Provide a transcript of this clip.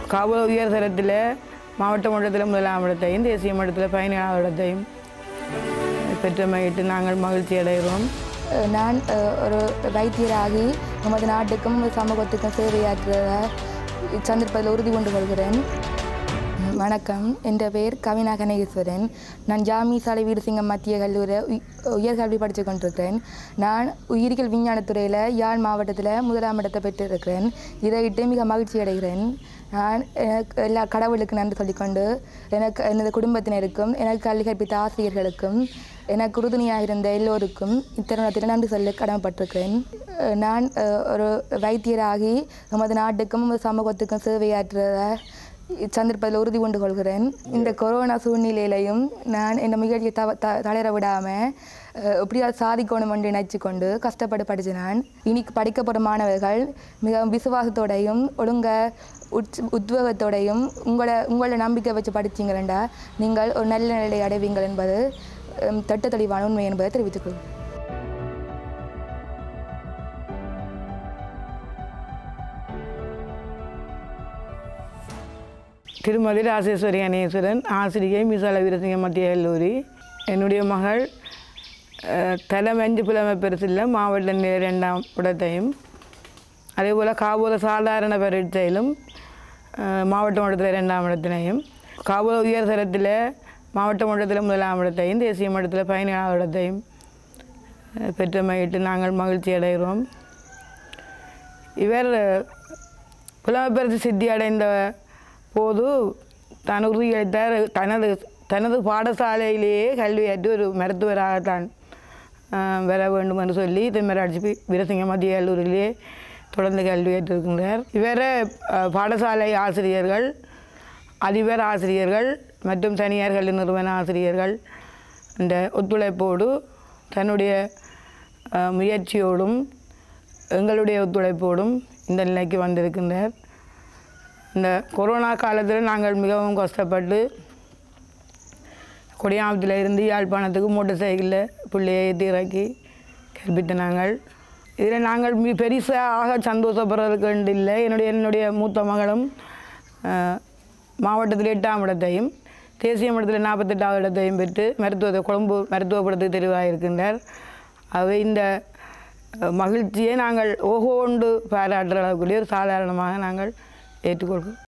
காவல் உயர் தரத்தில் மாவட்ட மட்டத்தில் முதலாம் இடத்தையும் தேசிய மட்டத்தில் பதினேழாவது இடத்தையும் பெற்றமையிட்டு நாங்கள் மகிழ்ச்சி அடைகிறோம் அஹ் நான் அஹ், ஒரு வைத்தியராகி நமது நாட்டுக்கும் சமூகத்துக்கும் சேவையாற்றுவத இச்சந்தர்ப்பத்தில் உறுதி கொண்டு கொள்கிறேன் வணக்கம் என் பெயர் கவினா கனகேஸ்வரன் நான் ஜாமி சாலை வீரசிங்கம் மத்திய கல்லூரி உய்- உயர்கல்வி படித்து கொண்டிருக்கிறேன் நான் உயிரியல் விஞ்ஞானத்துறையில் யாழ் மாவட்டத்தில் முதலாம் இடத்தை பெற்றிருக்கிறேன் இதை இட்டு மிக மகிழ்ச்சி அடைகிறேன் நான் எனக்கு எல்லா கடவுளுக்கு நன்றி சொல்லிக்கொண்டு எனக்கு எனது குடும்பத்தினருக்கும் எனக்கு கல்வி கற்பித்த ஆசிரியர்களுக்கும் எனக்கு உறுதுணையாக இருந்த எல்லோருக்கும் இத்தருணத்தில் நன்றி சொல்ல கடமைப்பட்டிருக்கிறேன் அஹ் நான் அஹ், ஒரு வைத்தியராகி நமது நாட்டுக்கும் சமூகத்துக்கும் சேவையாற்றுவத இச்சந்தர்ப்பத்தில் உறுதி கொண்டு கொள்கிறேன் இந்த கொரோனா சூழ்நிலையிலையும் நான் இந்த முயற்சியை தவ த தளர விடாமல் எப்படியாவது சாதிக்கணும் என்று நினைச்சு கொண்டு கஷ்டப்பட்டு படித்த நான் இனி படிக்க போகிற மாணவர்கள் மிகவும் விசுவாசத்தோடையும் ஒழுங்க உச் உத்வேகத்தோடையும் உங்களோட உங்களோட நம்பிக்கை வச்சு படிச்சீங்களா நீங்கள் ஒரு நல்ல நிலையை அடைவீங்கள் என்பது அஹ், திட்ட தெளிவான உண்மை என்பதை தெரிவித்துக் கொள்கிறேன் திருமதி ராசேஸ்வரி கணேஸ்வரன் ஆசிரியை மிசால வீரசிங்க மத்திய கல்லூரி என்னுடைய மகள் அஹ், தலம் அஞ்சு புலமை பெருசில் மாவட்ட நிலை ரெண்டாம் இடத்தையும் அதே போல் காபூல சாதாரண பரீட்சையிலும் அஹ், மாவட்ட மட்டத்தில் ரெண்டாம் இடத்தினையும் காபூல உயர் தரத்தில் மாவட்ட மட்டத்தில் முதலாம் இடத்தையும் தேசிய மட்டத்தில் பதினேழாவது இடத்தையும் அஹ், பெற்றமையிட்டு நாங்கள் மகிழ்ச்சி அடைகிறோம் இவர் புலமைப்பரிசு சித்தி அடைந்த போது தான் உறுதியளித்தார் தனது தனது பாடசாலையிலேயே கல்வியாற்றி ஒரு மருத்துவராகத்தான் ஆஹ், வர வேண்டும் என்று சொல்லி தென்மராட்சி பி- வீரசிங்க மத்திய கல்லூரியிலே தொடர்ந்து கல்வியேற்றிருக்கின்றார் இவரை ஆஹ், பாடசாலை ஆசிரியர்கள் அதிபர் ஆசிரியர்கள் மற்றும் தனியார் கல்வி நிறுவன ஆசிரியர்கள் இந்த ஒத்துழைப்போடு தன்னுடைய ஆஹ், முயற்சியோடும் எங்களுடைய ஒத்துழைப்போடும் இந்த நிலைக்கு வந்திருக்கின்றார் இந்த கொரோனா காலத்தில் நாங்கள் மிகவும் கஷ்டப்பட்டு கொடியாமத்தில் இருந்து யாழ்ப்பாணத்துக்கு மோட்டர் சைக்கிளில் பிள்ளையை ஏற்றி இறக்கி கற்பித்த நாங்கள் இதில் நாங்கள் மி பெருசாக சந்தோஷப்படுறதுக்கு இல்லை என்னுடைய என்னுடைய மூத்த மகளும் ஆஹ், மாவட்டத்தில் எட்டாம் இடத்தையும் தேசிய மட்டத்தில் நாற்பத்தெட்டாவது இடத்தையும் பெற்று மருத்துவத்தை கொழும்பு மருத்துவப்படத்துக்கு தெரிவாக இருக்கின்றார் அவை இந்த அஹ், மகிழ்ச்சியை நாங்கள் ஓகோண்டு பாராட்டுற அளவுக்குள்ளே ஒரு சாதாரணமாக நாங்கள் ஏற்றுக்கொள்கிறோம்